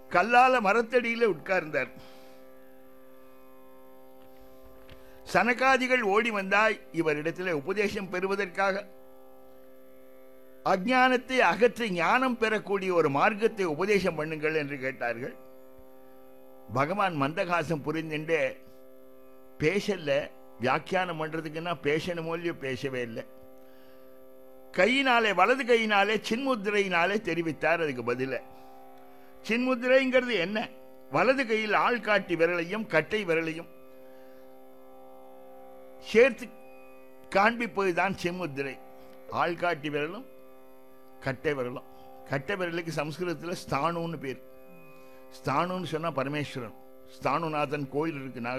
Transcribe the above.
கல்லால மரத்தடியில உட்கார்ந்தார் சனகாதிகள் ஓடி வந்தாய் இவரிடத்தில் உபதேசம் பெறுவதற்காக அஜானத்தை அகற்றி ஞானம் பெறக்கூடிய ஒரு மார்க்கத்தை உபதேசம் பண்ணுங்கள் என்று கேட்டார்கள் பகவான் மந்தகாசம் புரிந்துட்டு பேசல வியாக்கியானம் பண்றதுக்குன்னா பேசணுமோ இல்லையோ பேசவே இல்லை கையினாலே வலது கையினாலே சின்முத்திரையினாலே தெரிவித்தார் அதுக்கு பதில சின்முத்திரைங்கிறது என்ன வலது கையில் ஆள்காட்டி விரலையும் கட்டை விரலையும் சேர்த்து காண்பிப்பதுதான் செம்முத்திரை ஆள்காட்டி விரலும் கட்டை விரலும் கட்டை விரலுக்கு சம்ஸ்கிருதத்தில் ஸ்தானுன்னு பேர் ஸ்தானுன்னு சொன்னா பரமேஸ்வரன் ஸ்தானுநாதன் கோயில் இருக்கு